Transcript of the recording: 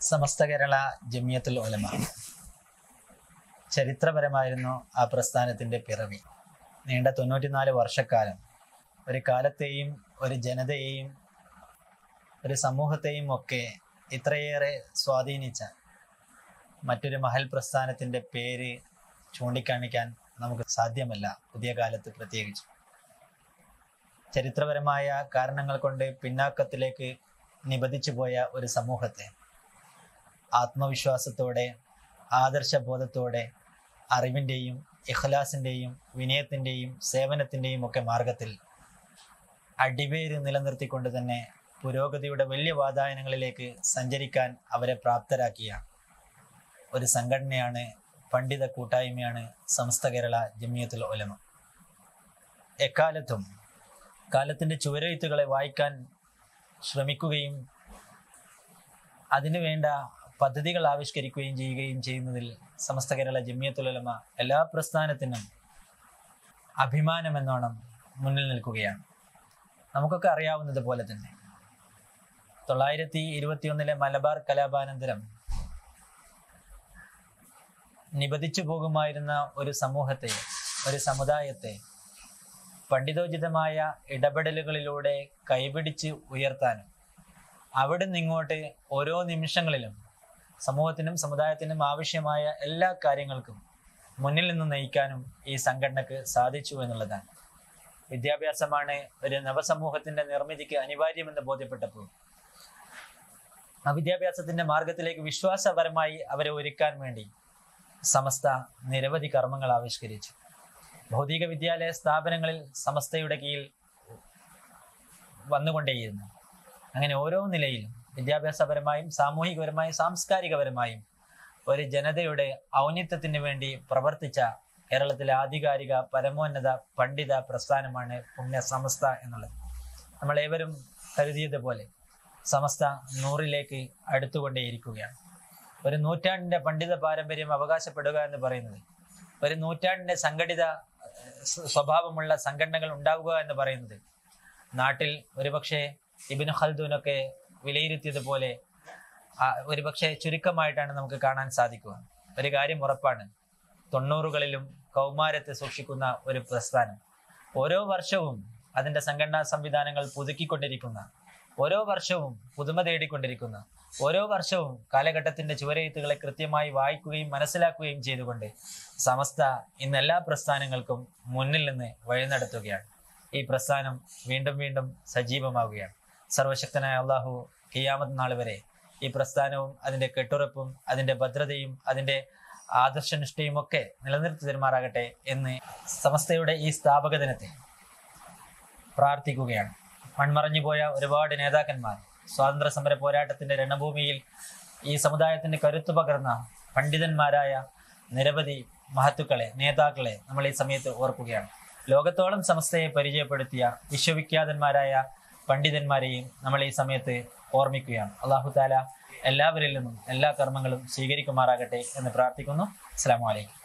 സമസ്ത കേരള ജമിയത്തുൽ ഉലമ ചരിത്രപരമായിരുന്നു ആ പ്രസ്ഥാനത്തിന്റെ പിറവി നീണ്ട തൊണ്ണൂറ്റിനാല് വർഷക്കാലം ഒരു കാലത്തെയും ഒരു ജനതയെയും ഒരു സമൂഹത്തെയും ഒക്കെ ഇത്രയേറെ സ്വാധീനിച്ച മറ്റൊരു മഹൽ പ്രസ്ഥാനത്തിന്റെ പേര് ചൂണ്ടിക്കാണിക്കാൻ നമുക്ക് സാധ്യമല്ല പുതിയ കാലത്ത് പ്രത്യേകിച്ച് ചരിത്രപരമായ കാരണങ്ങൾ കൊണ്ട് പിന്നാക്കത്തിലേക്ക് നിബന്ധിച്ചു പോയ ഒരു സമൂഹത്തെ ആത്മവിശ്വാസത്തോടെ ആദർശബോധത്തോടെ അറിവിൻ്റെയും ഇഖ്ലാസിൻ്റെയും വിനയത്തിൻ്റെയും സേവനത്തിൻ്റെയും ഒക്കെ മാർഗത്തിൽ അടിവേര് നിലനിർത്തിക്കൊണ്ട് തന്നെ പുരോഗതിയുടെ വലിയ വാതായനങ്ങളിലേക്ക് സഞ്ചരിക്കാൻ അവരെ പ്രാപ്തരാക്കിയ ഒരു സംഘടനയാണ് പണ്ഡിത കൂട്ടായ്മയാണ് സമസ്ത കേരള ജമിയത്തുൽ ഉലമ എക്കാലത്തും കാലത്തിന്റെ ചുവരെഴുത്തുകളെ വായിക്കാൻ ശ്രമിക്കുകയും അതിനുവേണ്ട പദ്ധതികൾ ആവിഷ്കരിക്കുകയും ചെയ്യുകയും ചെയ്യുന്നതിൽ സമസ്ത കേരള ജമിയത്തുലമ എല്ലാ പ്രസ്ഥാനത്തിനും അഭിമാനമെന്നോണം മുന്നിൽ നിൽക്കുകയാണ് നമുക്കൊക്കെ അറിയാവുന്നത് പോലെ തന്നെ തൊള്ളായിരത്തി ഇരുപത്തിയൊന്നിലെ മലബാർ കലാപാനന്തരം നിബദിച്ചു പോകുമായിരുന്ന ഒരു സമൂഹത്തെ ഒരു സമുദായത്തെ പണ്ഡിതോചിതമായ ഇടപെടലുകളിലൂടെ കൈപിടിച്ച് ഉയർത്താനും അവിടെ നിന്നിങ്ങോട്ട് ഓരോ നിമിഷങ്ങളിലും സമൂഹത്തിനും സമുദായത്തിനും ആവശ്യമായ എല്ലാ കാര്യങ്ങൾക്കും മുന്നിൽ നിന്ന് നയിക്കാനും ഈ സംഘടനക്ക് സാധിച്ചു എന്നുള്ളതാണ് വിദ്യാഭ്യാസമാണ് ഒരു നവസമൂഹത്തിന്റെ നിർമ്മിതിക്ക് അനിവാര്യമെന്ന് ബോധ്യപ്പെട്ടപ്പോൾ ആ വിദ്യാഭ്യാസത്തിന്റെ മാർഗത്തിലേക്ക് വിശ്വാസപരമായി അവരെ ഒരുക്കാൻ വേണ്ടി സമസ്ത നിരവധി കർമ്മങ്ങൾ ആവിഷ്കരിച്ചു ഭൗതിക വിദ്യാലയ സ്ഥാപനങ്ങളിൽ സമസ്തയുടെ കീഴിൽ വന്നുകൊണ്ടേയിരുന്നു അങ്ങനെ ഓരോ നിലയിലും വിദ്യാഭ്യാസപരമായും സാമൂഹികപരമായും സാംസ്കാരികപരമായും ഒരു ജനതയുടെ ഔന്നിത്യത്തിന് വേണ്ടി പ്രവർത്തിച്ച കേരളത്തിലെ ആധികാരിക പരമോന്നത പണ്ഡിത പ്രസ്ഥാനമാണ് പുണ്യ സമസ്ത എന്നുള്ളത് നമ്മൾ ഏവരും കരുതിയതുപോലെ സമസ്ത നൂറിലേക്ക് അടുത്തുകൊണ്ടേയിരിക്കുകയാണ് ഒരു നൂറ്റാണ്ടിന്റെ പണ്ഡിത പാരമ്പര്യം അവകാശപ്പെടുക എന്ന് പറയുന്നത് ഒരു നൂറ്റാണ്ടിന്റെ സംഘടിത സ്വ- സ്വഭാവമുള്ള സംഘടനകൾ ഉണ്ടാവുക എന്ന് പറയുന്നത് നാട്ടിൽ ഒരുപക്ഷെ ഇബിന് ഖൽദൂനൊക്കെ വിലയിരുത്തിയതുപോലെ ആ, ഒരുപക്ഷെ ചുരുക്കമായിട്ടാണ് നമുക്ക് കാണാൻ സാധിക്കുക ഒരു കാര്യം ഉറപ്പാണ് തൊണ്ണൂറുകളിലും കൗമാരത്തെ സൂക്ഷിക്കുന്ന ഒരു പ്രസ്ഥാനം ഓരോ വർഷവും അതിന്റെ സംഘടനാ സംവിധാനങ്ങൾ പുതുക്കിക്കൊണ്ടിരിക്കുന്ന ഓരോ വർഷവും പുതുമ തേടിക്കൊണ്ടിരിക്കുന്ന ഓരോ വർഷവും കാലഘട്ടത്തിന്റെ ചുവരെഴുത്തുകളെ കൃത്യമായി വായിക്കുകയും മനസ്സിലാക്കുകയും ചെയ്തുകൊണ്ട് സമസ്ത ഇന്ന് എല്ലാ പ്രസ്ഥാനങ്ങൾക്കും മുന്നിൽ നിന്ന് വഴി നടത്തുകയാണ് ഈ പ്രസ്ഥാനം വീണ്ടും വീണ്ടും സജീവമാവുകയാണ് സർവശക്തനായ അള്ളാഹു ഖിയാമത്ത് നാൾ വരെ ഈ പ്രസ്ഥാനവും അതിന്റെ കെട്ടുറപ്പും അതിന്റെ ഭദ്രതയും അതിന്റെ ആദർശനിഷ്ഠയും ഒക്കെ നിലനിർത്തി തരുമാറാകട്ടെ എന്ന് സമസ്തയുടെ ഈ സ്ഥാപക ദിനത്തെ പ്രാർത്ഥിക്കുകയാണ് മൺമറഞ്ഞു പോയ ഒരുപാട് നേതാക്കന്മാർ സ്വാതന്ത്ര്യ സമര പോരാട്ടത്തിന്റെ രണഭൂമിയിൽ ഈ സമുദായത്തിന്റെ കരുത്തു പകർന്ന പണ്ഡിതന്മാരായ നിരവധി മഹത്തുക്കളെ നേതാക്കളെ നമ്മൾ ഈ സമയത്ത് ഓർക്കുകയാണ് ലോകത്തോളം സമസ്തയെ പരിചയപ്പെടുത്തിയ വിശ്വവിഖ്യാതന്മാരായ പണ്ഡിതന്മാരെയും നമ്മൾ ഈ സമയത്ത് ഓർമ്മിക്കുകയാണ് അള്ളാഹു താല എല്ലാവരിൽ നിന്നും എല്ലാ കർമ്മങ്ങളും സ്വീകരിക്കുമാറാകട്ടെ എന്ന് പ്രാർത്ഥിക്കുന്നു അസ്സാം വലൈക്കും